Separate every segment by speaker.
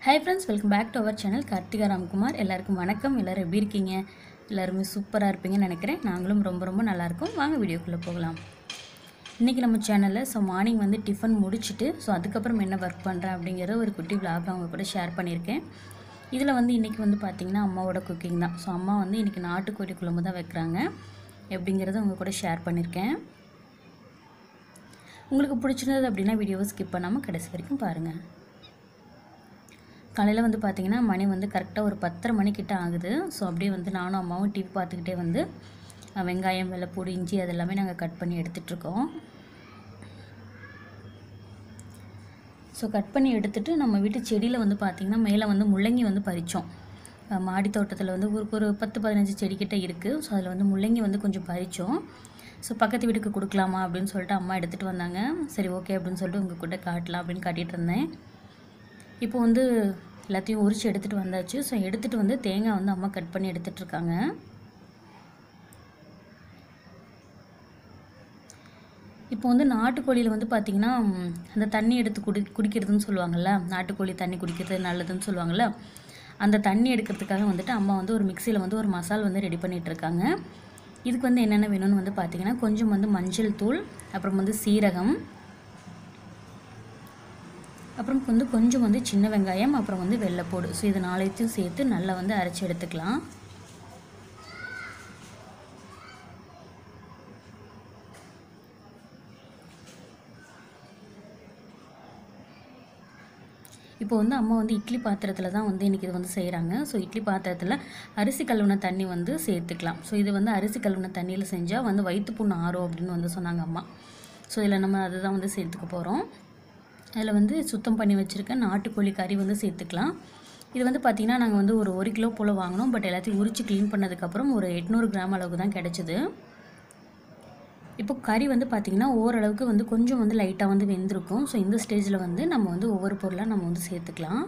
Speaker 1: hi friends welcome back to our channel Karthika Ramkumar எல்லாருக்கும் வணக்கம் எல்லோரும் எப்படி இருக்கீங்க எல்லாருமே சூப்பராக இருப்பீங்கன்னு நினைக்கிறேன் நாங்களும் ரொம்ப ரொம்ப நல்லா இருக்கோம் வாங்க வீடியோக்குள்ளே போகலாம் இன்றைக்கி நம்ம சேனலில் ஸோ மார்னிங் வந்து டிஃபன் முடிச்சுட்டு ஸோ அதுக்கப்புறம் என்ன ஒர்க் பண்ணுறேன் அப்படிங்கிற ஒரு குட்டி vlog அவங்க கூட ஷேர் பண்ணியிருக்கேன் இதில் வந்து இன்றைக்கி வந்து பார்த்திங்கன்னா அம்மாவோட குக்கிங் தான் ஸோ அம்மா வந்து இன்றைக்கி நாட்டுக்கோழி குழம்பு தான் வைக்கிறாங்க எப்படிங்கிறத அவங்க கூட ஷேர் பண்ணியிருக்கேன் உங்களுக்கு பிடிச்சிருந்தது அப்படின்னா வீடியோவை ஸ்கிப் பண்ணாமல் கடைசி வரைக்கும் பாருங்கள் காலையில் வந்து பார்த்திங்கன்னா மணி வந்து கரெக்டாக ஒரு பத்தரை மணிக்கிட்ட ஆகுது ஸோ அப்படியே வந்து நானும் அம்மாவும் டிவி பார்த்துக்கிட்டே வந்து அஹ், வெங்காயம் வெள்ளைப்பூடு இஞ்சி அது எல்லாமே நாங்கள் கட் பண்ணி எடுத்துகிட்ருக்கோம் ஸோ கட் பண்ணி எடுத்துட்டு நம்ம வீட்டு செடியில் வந்து பார்த்திங்கன்னா மேலே வந்து முள்ளங்கி வந்து பறித்தோம் மாடி தோட்டத்தில் வந்து ஒரு ஒரு பத்து பதினஞ்சு செடிக்கிட்ட இருக்குது ஸோ அதில் வந்து முள்ளங்கி வந்து கொஞ்சம் பறித்தோம் ஸோ பக்கத்து வீட்டுக்கு கொடுக்கலாமா அப்படின்னு சொல்லிட்டு அம்மா எடுத்துகிட்டு வந்தாங்க சரி ஓகே அப்படின்னு சொல்லிட்டு உங்கள் கூட காட்டலாம் அப்படின்னு காட்டிகிட்டு இருந்தேன் இப்போ வந்து எல்லாத்தையும் உரிச்சு எடுத்துகிட்டு வந்தாச்சு ஸோ எடுத்துகிட்டு வந்து தேங்காய் வந்து அம்மா கட் பண்ணி எடுத்துகிட்டு இருக்காங்க இப்போ வந்து நாட்டுக்கோழியில் வந்து பார்த்திங்கன்னா ம், அந்த தண்ணி எடுத்து குடி குடிக்கிறதுன்னு சொல்லுவாங்கள்ல நாட்டுக்கோழி தண்ணி குடிக்கிறது நல்லதுன்னு சொல்லுவாங்கள்ல அந்த தண்ணி எடுக்கிறதுக்காக வந்துட்டு அம்மா வந்து ஒரு மிக்சியில் வந்து ஒரு மசால் வந்து ரெடி பண்ணிகிட்டு இருக்காங்க இதுக்கு வந்து என்னென்ன வேணும்னு வந்து பார்த்திங்கன்னா கொஞ்சம் வந்து மஞ்சள் தூள் அப்புறம் வந்து சீரகம் அப்புறம் வந்து கொஞ்சம் வந்து சின்ன வெங்காயம் அப்புறம் வந்து வெள்ளைப்பூடு ஸோ இது நாளைத்தையும் சேர்த்து நல்லா வந்து அரைச்சி எடுத்துக்கலாம் இப்போ வந்து அம்மா வந்து இட்லி பாத்திரத்தில் தான் வந்து இன்றைக்கி இது வந்து செய்கிறாங்க ஸோ இட்லி பாத்திரத்தில் அரிசி கழுவின தண்ணி வந்து சேர்த்துக்கலாம் ஸோ இது வந்து அரிசி கழுவின தண்ணியில் செஞ்சால் வந்து வயிற்று புண்ணு ஆறும் அப்படின்னு வந்து சொன்னாங்க அம்மா ஸோ இதில் நம்ம அதுதான் வந்து சேர்த்துக்க போகிறோம் அதில் வந்து சுத்தம் பண்ணி வச்சுருக்க நாட்டுக்கோழி கறி வந்து சேர்த்துக்கலாம் இது வந்து பார்த்திங்கன்னா நாங்கள் வந்து ஒரு ஒரு கிலோ போல் வாங்கினோம் பட் எல்லாத்தையும் உரித்து க்ளீன் பண்ணதுக்கப்புறம் ஒரு எட்நூறு கிராம் அளவுக்கு தான் கிடச்சிது இப்போ கறி வந்து பார்த்திங்கன்னா ஓரளவுக்கு வந்து கொஞ்சம் வந்து லைட்டாக வந்து வெந்திருக்கும் ஸோ இந்த ஸ்டேஜில் வந்து நம்ம வந்து ஒவ்வொரு பொருளாக நம்ம வந்து சேர்த்துக்கலாம்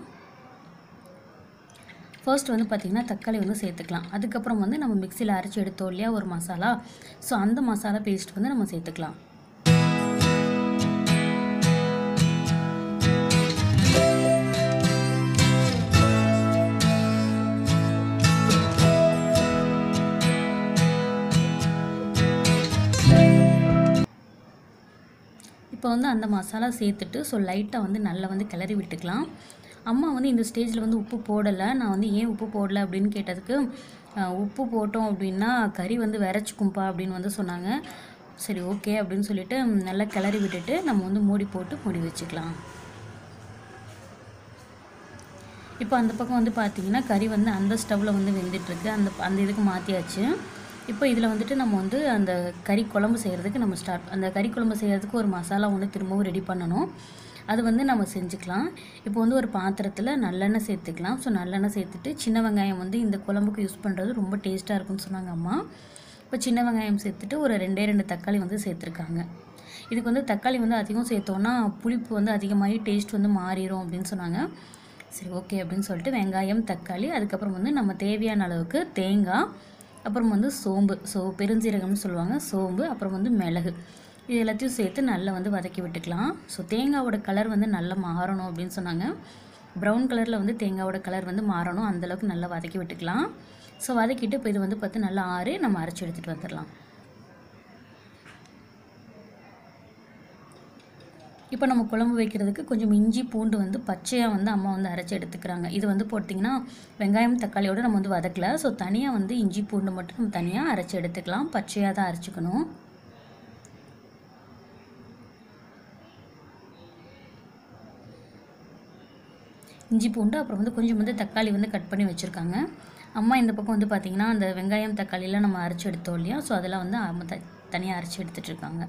Speaker 1: ஃபர்ஸ்ட் வந்து பார்த்திங்கன்னா தக்காளி வந்து சேர்த்துக்கலாம் அதுக்கப்புறம் வந்து நம்ம மிக்சியில் அரைச்சி எடுத்தோம் இல்லையா ஒரு மசாலா ஸோ அந்த மசாலா பேஸ்ட் வந்து நம்ம சேர்த்துக்கலாம் இப்போ வந்து அந்த மசாலா சேர்த்துட்டு ஸோ லைட்டாக வந்து நல்லா வந்து கிளறி விட்டுக்கலாம் அம்மா வந்து இந்த ஸ்டேஜில் வந்து உப்பு போடலை நான் வந்து ஏன் உப்பு போடலை அப்படின்னு கேட்டதுக்கு அஹ், உப்பு போட்டோம் அப்படின்னா கறி வந்து விரைச்சிக்கும்பா அப்படின்னு வந்து சொன்னாங்க சரி ஓகே அப்படின்னு சொல்லிட்டு ம், நல்லா கிளறி விட்டுட்டு நம்ம வந்து மூடி போட்டு மூடி வச்சுக்கலாம் இப்போ அந்த பக்கம் வந்து பார்த்தீங்கன்னா கறி வந்து அந்த ஸ்டவ்வில் வந்து வெந்துட்டுருக்கு அந்த அந்த இதுக்கு மாற்றியாச்சு இப்போ இதில் வந்துட்டு நம்ம வந்து அந்த கறி குழம்பு செய்கிறதுக்கு நம்ம ஸ்டார்ட் அந்த கறி குழம்பு செய்கிறதுக்கு ஒரு மசாலா ஒன்று திரும்பவும் ரெடி பண்ணணும் அது வந்து நம்ம செஞ்சுக்கலாம் இப்போ வந்து ஒரு பாத்திரத்தில் நல்லெண்ணெய் சேர்த்துக்கலாம் ஸோ நல்லெண்ணெய் சேர்த்துட்டு சின்ன வெங்காயம் வந்து இந்த குழம்புக்கு யூஸ் பண்ணுறது ரொம்ப டேஸ்ட்டாக இருக்கும்னு சொன்னாங்க அம்மா இப்போ சின்ன வெங்காயம் சேர்த்துட்டு ஒரு ரெண்டே ரெண்டு தக்காளி வந்து சேர்த்துருக்காங்க இதுக்கு வந்து தக்காளி வந்து அதிகம் சேர்த்தோன்னா புளிப்பு வந்து அதிகமாகி டேஸ்ட் வந்து மாறிடும் அப்படின்னு சொன்னாங்க சரி ஓகே அப்படின்னு சொல்லிட்டு வெங்காயம் தக்காளி அதுக்கப்புறம் வந்து நம்ம தேவையான அளவுக்கு தேங்காய் அப்புறம் வந்து சோம்பு ஸோ பெருஞ்சீரகம்னு சொல்லுவாங்க சோம்பு அப்புறம் வந்து மிளகு இது எல்லாத்தையும் சேர்த்து நல்லா வந்து வதக்கி விட்டுக்கலாம் ஸோ தேங்காவோட கலர் வந்து நல்லா மாறணும் அப்படின்னு சொன்னாங்க ப்ரௌன் கலரில் வந்து தேங்காவோட கலர் வந்து மாறணும் அந்தளவுக்கு நல்லா வதக்கி விட்டுக்கலாம் ஸோ வதக்கிட்டு இப்போ இது வந்து பார்த்து நல்லா ஆறு நம்ம அரைச்சி எடுத்துகிட்டு வந்துடலாம் இப்போ நம்ம குழம்பு வைக்கிறதுக்கு கொஞ்சம் இஞ்சி பூண்டு வந்து பச்சையாக வந்து அம்மா வந்து அரைச்சி எடுத்துக்கிறாங்க இது வந்து போட்டிங்கன்னா வெங்காயம் தக்காளியோடு நம்ம வந்து வதக்கல ஸோ தனியாக வந்து இஞ்சி பூண்டு மட்டும் நம்ம தனியாக அரைச்சி எடுத்துக்கலாம் பச்சையாக தான் அரைச்சிக்கணும் இஞ்சி பூண்டு அப்புறம் வந்து கொஞ்சம் வந்து தக்காளி வந்து கட் பண்ணி வச்சுருக்காங்க அம்மா இந்த பக்கம் வந்து பார்த்திங்கன்னா அந்த வெங்காயம் தக்காளிலாம் நம்ம அரைச்சி எடுத்தோம் இல்லையா ஸோ அதெல்லாம் வந்து அம்மா த தனியாக அரைச்சி எடுத்துட்டு இருக்காங்க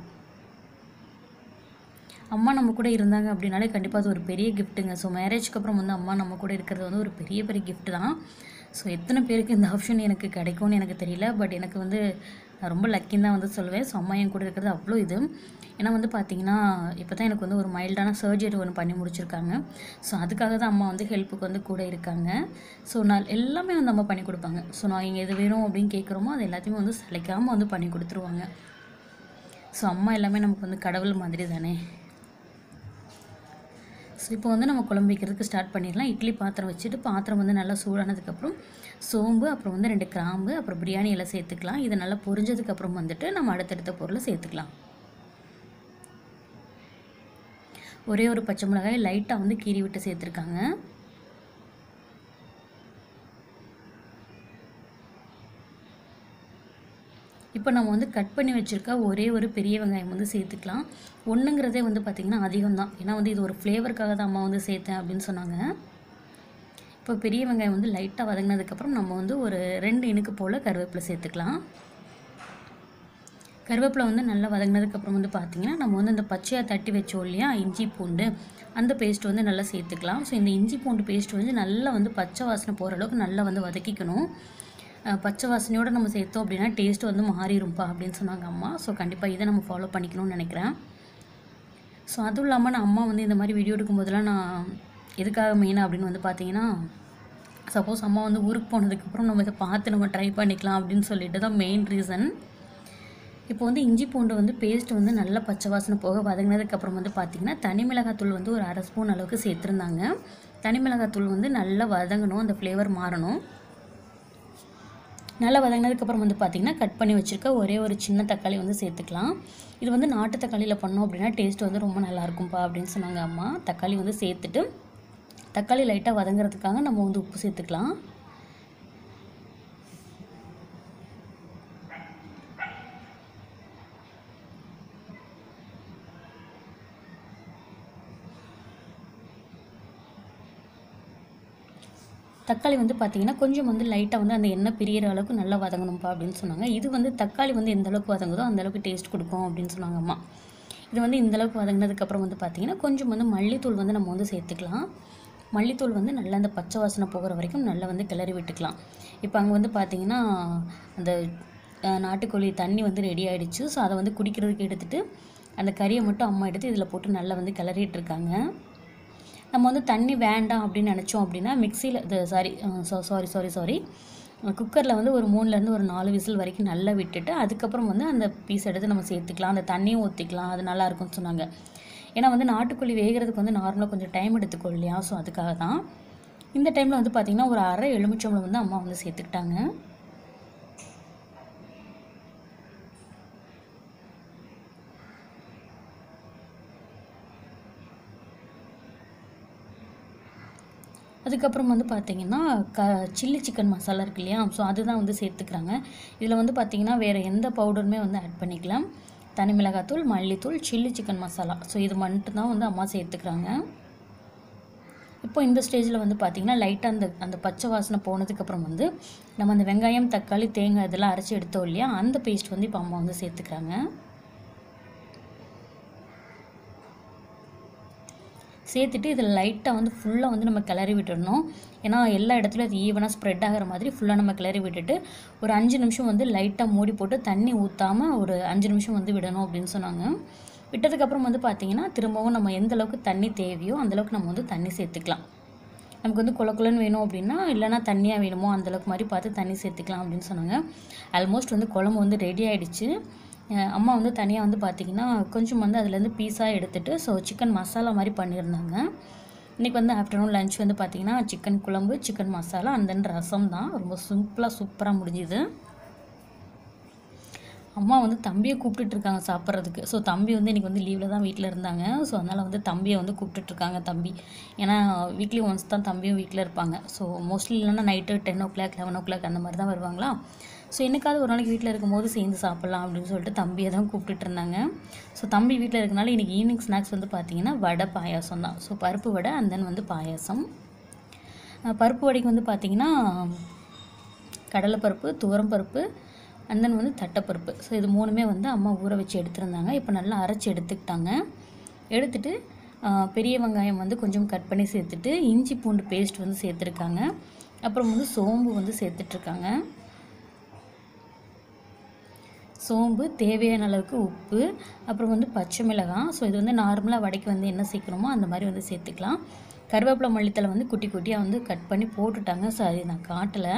Speaker 1: அம்மா நம்ம கூட இருந்தாங்க அப்படின்னாலே கண்டிப்பாக அது ஒரு பெரிய கிஃப்ட்டுங்க ஸோ மேரேஜ்க்கு அப்புறம் வந்து அம்மா நம்ம கூட இருக்கிறது வந்து ஒரு பெரிய பெரிய gift தான் ஸோ எத்தனை பேருக்கு இந்த ஆப்ஷன் எனக்கு கிடைக்கும்னு எனக்கு தெரியல பட் எனக்கு வந்து நான் ரொம்ப லக்கின்னு தான் வந்து சொல்லுவேன் ஸோ அம்மா என் கூட இருக்கிறது அவ்வளோ இது ஏன்னா வந்து பார்த்தீங்கன்னா இப்போ தான் எனக்கு வந்து ஒரு மைல்டான சர்ஜரி ஒன்று பண்ணி முடிச்சிருக்காங்க ஸோ அதுக்காக தான் அம்மா வந்து ஹெல்ப்புக்கு வந்து கூட இருக்காங்க ஸோ நான் எல்லாமே வந்து அம்மா பண்ணி கொடுப்பாங்க ஸோ நான் இங்கே எது வேணும் அப்படின்னு கேட்குறோமோ அது எல்லாத்தையுமே வந்து சளைக்காமல் வந்து பண்ணி கொடுத்துருவாங்க ஸோ அம்மா எல்லாமே நமக்கு வந்து கடவுள் மாதிரி தானே ஸோ இப்போ வந்து நம்ம குழம்பு வைக்கிறதுக்கு ஸ்டார்ட் பண்ணிடலாம் இட்லி பாத்திரம் வச்சுட்டு பாத்திரம் வந்து நல்லா சூடானதுக்கப்புறம் சோம்பு அப்புறம் வந்து ரெண்டு கிராம்பு அப்புறம் பிரியாணி எல்லாம் சேர்த்துக்கலாம் இது நல்லா பொரிஞ்சதுக்கப்புறம் வந்துட்டு நம்ம அடுத்தடுத்த பொருளை சேர்த்துக்கலாம் ஒரே ஒரு பச்சை மிளகாய் லைட்டாக வந்து கீறி விட்டு சேர்த்துருக்காங்க இப்போ நம்ம வந்து கட் பண்ணி வச்சுருக்க ஒரே ஒரு பெரிய வெங்காயம் வந்து சேர்த்துக்கலாம் ஒன்றுங்கிறதே வந்து பார்த்திங்கன்னா அதிகம் தான் ஏன்னா வந்து இது ஒரு ஃப்ளேவருக்காக தான் அம்மா வந்து சேர்த்தேன் அப்படின்னு சொன்னாங்க இப்போ பெரிய வெங்காயம் வந்து லைட்டாக வதங்கினதுக்கப்புறம் நம்ம வந்து ஒரு ரெண்டு இனுக்கு போல் கருவேப்பிலை சேர்த்துக்கலாம் கருவேப்பிலை வந்து நல்லா வதங்கினதுக்கப்புறம் வந்து பார்த்திங்கன்னா நம்ம வந்து அந்த பச்சையாக தட்டி வச்சோம் இல்லையா இஞ்சி பூண்டு அந்த பேஸ்ட் வந்து நல்லா சேர்த்துக்கலாம் ஸோ இந்த இஞ்சி பூண்டு பேஸ்ட் வந்து நல்லா வந்து பச்சை வாசனை போகிற அளவுக்கு நல்லா வந்து வதக்கிக்கணும் அஹ் பச்சை வாசனையோடு நம்ம சேர்த்தோம் அப்படின்னா டேஸ்ட் வந்து மாறிடும்பா அப்படின்னு சொன்னாங்க அம்மா ஸோ கண்டிப்பாக இதை நம்ம ஃபாலோ பண்ணிக்கணும்னு நினைக்கிறேன் ஸோ அதுவும் இல்லாமல் நான் அம்மா வந்து இந்த மாதிரி வீடியோ எடுக்கும்போதெல்லாம் நான் எதுக்காக மெயினாக அப்படின்னு வந்து பார்த்தீங்கன்னா சப்போஸ் அம்மா வந்து ஊருக்கு போனதுக்கப்புறம் நம்ம இதை பார்த்து நம்ம ட்ரை பண்ணிக்கலாம் அப்படின்னு சொல்லிட்டு தான் மெயின் ரீசன் இப்போ வந்து இஞ்சி பூண்டு வந்து பேஸ்ட் வந்து நல்லா பச்சை வாசனை போக வதங்கினதுக்கப்புறம் வந்து பார்த்திங்கன்னா தனி மிளகாத்தூள் வந்து ஒரு அரை ஸ்பூன் அளவுக்கு சேர்த்துருந்தாங்க தனி மிளகாத்தூள் வந்து நல்லா வதங்கணும் அந்த ஃப்ளேவர் மாறணும் நல்லா வதங்கினதுக்கப்புறம் வந்து பார்த்திங்கன்னா கட் பண்ணி வச்சுருக்க ஒரே ஒரு சின்ன தக்காளி வந்து சேர்த்துக்கலாம் இது வந்து நாட்டு தக்காளியில் பண்ணோம் அப்படின்னா டேஸ்ட் வந்து ரொம்ப நல்லா இருக்கும்ப்பா அப்படின்னு சொன்னாங்க அம்மா தக்காளி வந்து சேர்த்துட்டு தக்காளி லைட்டாக வதங்குறதுக்காக நம்ம வந்து உப்பு சேர்த்துக்கலாம் தக்காளி வந்து பார்த்தீங்கன்னா கொஞ்சம் வந்து லைட்டாக வந்து அந்த எண்ணெய் பிரியிற அளவுக்கு நல்லா வதங்கணும்ப்பா அப்படின்னு சொன்னாங்க இது வந்து தக்காளி வந்து எந்த அளவுக்கு வதங்குதோ அந்த அளவுக்கு டேஸ்ட் கொடுக்கும் அப்படின்னு சொன்னாங்க அம்மா இது வந்து இந்த அளவுக்கு வதங்கினதுக்கப்புறம் வந்து பார்த்தீங்கன்னா கொஞ்சம் வந்து மல்லித்தூள் வந்து நம்ம வந்து சேர்த்துக்கலாம் மல்லித்தூள் வந்து நல்லா அந்த பச்சை வாசனை போகிற வரைக்கும் நல்லா வந்து கிளறி விட்டுக்கலாம் இப்போ அங்கே வந்து பார்த்தீங்கன்னா அந்த அஹ், நாட்டுக்கோழி தண்ணி வந்து ரெடி ஆயிடுச்சு ஸோ அதை வந்து குடிக்கிறதுக்கு எடுத்துட்டு அந்த கறியை மட்டும் அம்மா எடுத்து இதில் போட்டு நல்லா வந்து கிளறிட்டு இருக்காங்க நம்ம வந்து தண்ணி வேண்டாம் அப்படின்னு நினச்சோம் அப்படின்னா மிக்சியில் இது சாரி சாரி சாரி சாரி குக்கரில் வந்து ஒரு மூணுலேருந்து ஒரு நாலு விசில் வரைக்கும் நல்லா விட்டுட்டு அதுக்கப்புறம் வந்து அந்த பீஸ் எடுத்து நம்ம சேர்த்துக்கலாம் அந்த தண்ணியும் ஊற்றிக்கலாம் அது நல்லா இருக்கும்னு சொன்னாங்க ஏன்னா வந்து நாட்டுக்கோழி வேகிறதுக்கு வந்து நார்மலாக கொஞ்சம் டைம் எடுத்துக்கும் இல்லையா ஸோ அதுக்காக தான் இந்த டைமில் வந்து பார்த்திங்கன்னா ஒரு அரை எலுமிச்சம்பழம் வந்து அம்மா வந்து சேர்த்துக்கிட்டாங்க அதுக்கப்புறம் வந்து பார்த்தீங்கன்னா க சில்லி சிக்கன் மசாலா இருக்கு இல்லையா ஸோ அதுதான் வந்து சேர்த்துக்கிறாங்க இதில் வந்து பார்த்தீங்கன்னா வேறு எந்த பவுடருமே வந்து ஆட் பண்ணிக்கலாம் தனி மிளகாத்தூள் மல்லித்தூள் சில்லி சிக்கன் மசாலா ஸோ இது மட்டும் தான் வந்து அம்மா சேர்த்துக்கிறாங்க இப்போ இந்த ஸ்டேஜில் வந்து பார்த்திங்கன்னா லைட்டாக அந்த அந்த பச்சை வாசனை போனதுக்கப்புறம் வந்து நம்ம அந்த வெங்காயம் தக்காளி தேங்காய் இதெல்லாம் அரைச்சி எடுத்தோம் இல்லையா அந்த பேஸ்ட் வந்து இப்போ அம்மா வந்து சேர்த்துக்கிறாங்க சேர்த்துட்டு இதில் லைட்டாக வந்து ஃபுல்லாக வந்து நம்ம கிளறி விட்டுடணும் ஏன்னா எல்லா இடத்துலையும் அது ஈவனாக ஸ்ப்ரெட் ஆகிற மாதிரி ஃபுல்லாக நம்ம கிளறி விட்டுட்டு ஒரு அஞ்சு நிமிஷம் வந்து லைட்டாக மூடி போட்டு தண்ணி ஊற்றாமல் ஒரு அஞ்சு நிமிஷம் வந்து விடணும் அப்படின்னு சொன்னாங்க விட்டதுக்கப்புறம் வந்து பார்த்திங்கன்னா திரும்பவும் நம்ம எந்த அளவுக்கு தண்ணி தேவையோ அந்தளவுக்கு நம்ம வந்து தண்ணி சேர்த்துக்கலாம் நமக்கு வந்து குள குளன்னு வேணும் அப்படின்னா இல்லைனா தண்ணியாக வேணுமோ அந்தளவுக்கு மாதிரி பார்த்து தண்ணி சேர்த்துக்கலாம் அப்படின்னு சொன்னாங்க ஆல்மோஸ்ட் வந்து குழம்பு வந்து ரெடி ஆயிடுச்சு அஹ் அம்மா வந்து தனியாக வந்து பார்த்திங்கன்னா கொஞ்சம் வந்து அதுலேருந்து பீஸாக எடுத்துட்டு ஸோ சிக்கன் மசாலா மாதிரி பண்ணியிருந்தாங்க இன்றைக்கி வந்து ஆஃப்டர்நூன் லஞ்ச் வந்து பார்த்திங்கன்னா சிக்கன் குழம்பு சிக்கன் மசாலா அண்ட் தென் ரசம் தான் ரொம்ப சிம்பிளாக சூப்பராக முடிஞ்சுது அம்மா வந்து தம்பியை கூப்பிட்டுட்டு இருக்காங்க சாப்பிட்றதுக்கு ஸோ தம்பி வந்து இன்றைக்கி வந்து லீவில் தான் வீட்டில் இருந்தாங்க ஸோ அதனால் வந்து தம்பியை வந்து கூப்பிட்டுட்டு இருக்காங்க தம்பி ஏன்னா வீக்லி ஒன்ஸ் தான் தம்பியும் வீட்டில் இருப்பாங்க ஸோ மோஸ்ட்லி இல்லைன்னா night ten o'clock eleven o'clock அந்த மாதிரி தான் வருவாங்களா ஸோ என்னைக்காவது ஒரு நாளைக்கு வீட்டில் இருக்கும்போது சேர்ந்து சாப்பிட்லாம் அப்படின்னு சொல்லிட்டு தம்பியை தான் கூப்பிட்டுட்டு இருந்தாங்க ஸோ தம்பி வீட்டில் இருக்கனால இன்றைக்கி ஈவினிங் ஸ்நாக்ஸ் வந்து பார்த்திங்கன்னா வடை பாயாசம் தான் ஸோ பருப்பு வடை அண்ட் தென் வந்து பாயாசம் அஹ் பருப்பு வடைக்கு வந்து பார்த்திங்கன்னா கடலைப்பருப்பு துவரம்பருப்பு அண்ட் தென் வந்து தட்டைப்பருப்பு ஸோ இது மூணுமே வந்து அம்மா ஊற வச்சு எடுத்திருந்தாங்க இப்போ நல்லா அரைச்சி எடுத்துக்கிட்டாங்க எடுத்துட்டு ஆ, பெரிய வெங்காயம் வந்து கொஞ்சம் கட் பண்ணி சேர்த்துட்டு இஞ்சி பூண்டு பேஸ்ட் வந்து சேர்த்துருக்காங்க அப்புறம் வந்து சோம்பு வந்து சேர்த்துட்ருக்காங்க சோம்பு தேவையான அளவுக்கு உப்பு அப்புறம் வந்து பச்சை மிளகாய் ஸோ இது வந்து நார்மலாக வடைக்கு வந்து என்ன சேர்க்கணுமோ அந்த மாதிரி வந்து சேர்த்துக்கலாம் கருவேப்பிலை மல்லித்தலை வந்து குட்டி குட்டியாக வந்து கட் பண்ணி போட்டுட்டாங்க ஸோ அது நான் காட்டலை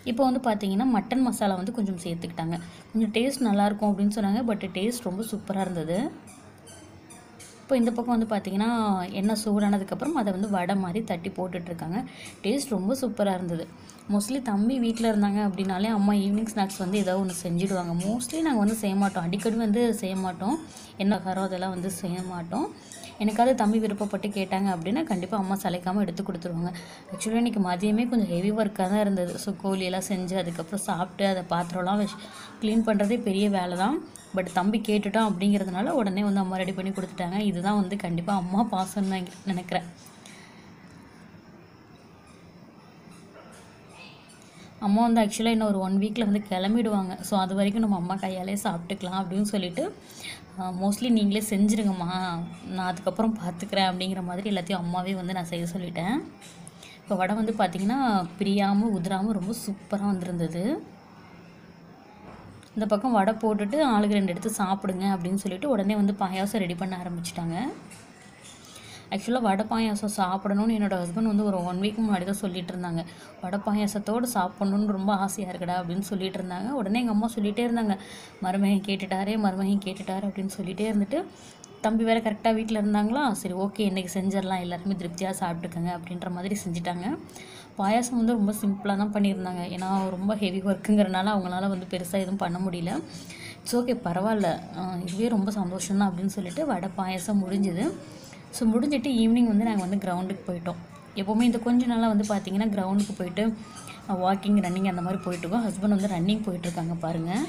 Speaker 1: இப்போ வந்து பார்த்தீங்கன்னா மட்டன் மசாலா வந்து கொஞ்சம் சேர்த்துக்கிட்டாங்க கொஞ்சம் டேஸ்ட் நல்லாயிருக்கும் அப்படின்னு சொன்னாங்க பட் டேஸ்ட் ரொம்ப சூப்பராக இருந்தது இப்போ இந்த பக்கம் வந்து பார்த்தீங்கன்னா எண்ணெய் சூடானதுக்கப்புறம் அதை வந்து வடை மாதிரி தட்டி போட்டுட்ருக்காங்க டேஸ்ட் ரொம்ப சூப்பராக இருந்தது மோஸ்ட்லி தம்பி வீட்டில் இருந்தாங்க அப்படின்னாலே அம்மா ஈவினிங் ஸ்நாக்ஸ் வந்து ஏதோ ஒன்று செஞ்சுடுவாங்க மோஸ்ட்லி நாங்கள் வந்து செய்ய மாட்டோம் அடிக்கடி வந்து செய்ய மாட்டோம் என்ன காரம் அதெல்லாம் வந்து செய்ய மாட்டோம் எனக்காவது தம்பி விருப்பப்பட்டு கேட்டாங்க அப்படின்னா கண்டிப்பாக அம்மா சளைக்காமல் எடுத்து கொடுத்துருவாங்க ஆக்சுவலாக இன்றைக்கி மதியமே கொஞ்சம் ஹெவி ஒர்க்காக தான் இருந்தது ஸோ கோழியெல்லாம் செஞ்சு அதுக்கப்புறம் சாப்பிட்டு அதை பாத்திரம்லாம் வச்சு க்ளீன் பண்ணுறதே பெரிய வேலை தான் பட் தம்பி கேட்டுட்டான் அப்படிங்கிறதுனால உடனே வந்து அம்மா ரெடி பண்ணி கொடுத்துட்டாங்க இதுதான் வந்து கண்டிப்பாக அம்மா பாசம்னு நான் நினைக்கிறேன் அம்மா வந்து ஆக்சுவலாக இன்னும் ஒரு ஒன் வீக்கில் வந்து கிளம்பிடுவாங்க ஸோ அது வரைக்கும் நம்ம அம்மா கையாலே சாப்பிட்டுக்கலாம் அப்படின்னு சொல்லிட்டு மோஸ்ட்லி நீங்களே செஞ்சுருங்கம்மா நான் அதுக்கப்புறம் பார்த்துக்கிறேன் அப்படிங்கிற மாதிரி எல்லாத்தையும் அம்மாவே வந்து நான் செய்ய சொல்லிட்டேன் இப்போ வடை வந்து பார்த்திங்கன்னா பிரியாமல் உதிராமல் ரொம்ப சூப்பராக வந்திருந்தது இந்த பக்கம் வடை போட்டுட்டு ஆளுக்கு ரெண்டு எடுத்து சாப்பிடுங்க அப்படின்னு சொல்லிட்டு உடனே வந்து பாயாசம் ரெடி பண்ண ஆரம்பிச்சிட்டாங்க ஆக்சுவலாக வடை பாயாசம் சாப்பிடணும்னு என்னோடய ஹஸ்பண்ட் வந்து ஒரு ஒன் வீக் முன்னாடி தான் சொல்லிட்டு இருந்தாங்க வடை பாயாசத்தோடு சாப்பிடணுன்னு ரொம்ப ஆசையாக இருக்குடா அப்படின்னு சொல்லிட்டு இருந்தாங்க உடனே எங்கள் அம்மா சொல்லிகிட்டே இருந்தாங்க மருமகன் கேட்டுட்டாரே மருமகன் கேட்டுட்டாரு அப்படின்னு சொல்லிகிட்டே இருந்துட்டு தம்பி வேறு கரெக்டாக வீட்டில் இருந்தாங்களா சரி ஓகே இன்றைக்கி செஞ்சிடலாம் எல்லாருமே திருப்தியாக சாப்பிட்டுக்கங்க அப்படின்ற மாதிரி செஞ்சுட்டாங்க பாயாசம் வந்து ரொம்ப சிம்பிளாக தான் பண்ணியிருந்தாங்க ஏன்னா ரொம்ப ஹெவி ஒர்க்குங்கிறனால அவங்களால வந்து பெருசாக எதுவும் பண்ண முடியல இட்ஸ் ஓகே பரவாயில்ல ஆஹ் இதுவே ரொம்ப சந்தோஷம் தான் அப்படின்னு சொல்லிட்டு வடை பாயாசம் முடிஞ்சுது ஸோ முடிஞ்சிட்டு ஈவினிங் வந்து நாங்கள் வந்து கிரவுண்டுக்கு போயிட்டோம் எப்போவுமே இந்த கொஞ்ச நாளாக வந்து பார்த்தீங்கன்னா கிரவுண்டுக்கு போயிட்டு வாக்கிங் ரன்னிங் அந்த மாதிரி போயிட்டுருக்கோம் ஹஸ்பண்ட் வந்து ரன்னிங் போயிட்டுருக்காங்க பாருங்கள்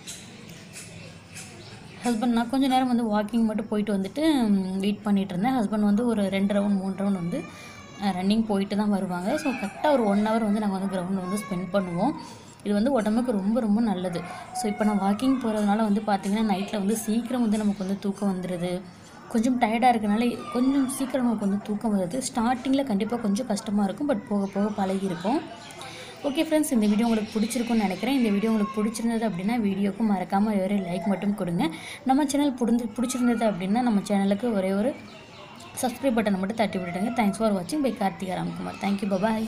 Speaker 1: ஹஸ்பண்ட் நான் கொஞ்ச நேரம் வந்து வாக்கிங் மட்டும் போயிட்டு வந்துட்டு வெயிட் பண்ணிட்டு இருந்தேன் ஹஸ்பண்ட் வந்து ஒரு ரெண்டு ரவுண்ட் மூணு ரவுண்ட் வந்து ரன்னிங் போயிட்டு தான் வருவாங்க ஸோ கரெக்டாக ஒரு ஒன் ஹவர் வந்து நாங்கள் வந்து கிரவுண்டில் வந்து ஸ்பெண்ட் பண்ணுவோம் இது வந்து உடம்புக்கு ரொம்ப ரொம்ப நல்லது ஸோ இப்போ நான் வாக்கிங் போகிறதுனால வந்து பார்த்திங்கன்னா நைட்டில் வந்து சீக்கிரம் வந்து நமக்கு வந்து தூக்கம் வந்துடுது கொஞ்சம் டயர்டாக இருக்கனால கொஞ்சம் சீக்கிரம் நமக்கு வந்து தூக்கம் வருது ஸ்டார்டிங்கில் கண்டிப்பாக கொஞ்சம் கஷ்டமாக இருக்கும் பட் போக போக பழகி இருக்கும் ஓகே ஃப்ரெண்ட்ஸ் இந்த வீடியோ உங்களுக்கு பிடிச்சிருக்கும்னு நினைக்கிறேன் இந்த வீடியோ உங்களுக்கு பிடிச்சிருந்தது அப்படின்னா வீடியோக்கு மறக்காமல் ஒரே லைக் மட்டும் கொடுங்க நம்ம சேனல் பிடிந்து பிடிச்சிருந்தது அப்படின்னா நம்ம சேனலுக்கு ஒரே ஒரு சப்ஸ்கிரைப் பட்டனை மட்டும் தட்டி விட்டுடுங்க தேங்க்ஸ் ஃபார் வாட்சிங் bye Karthika Ramkumar thank you bye bye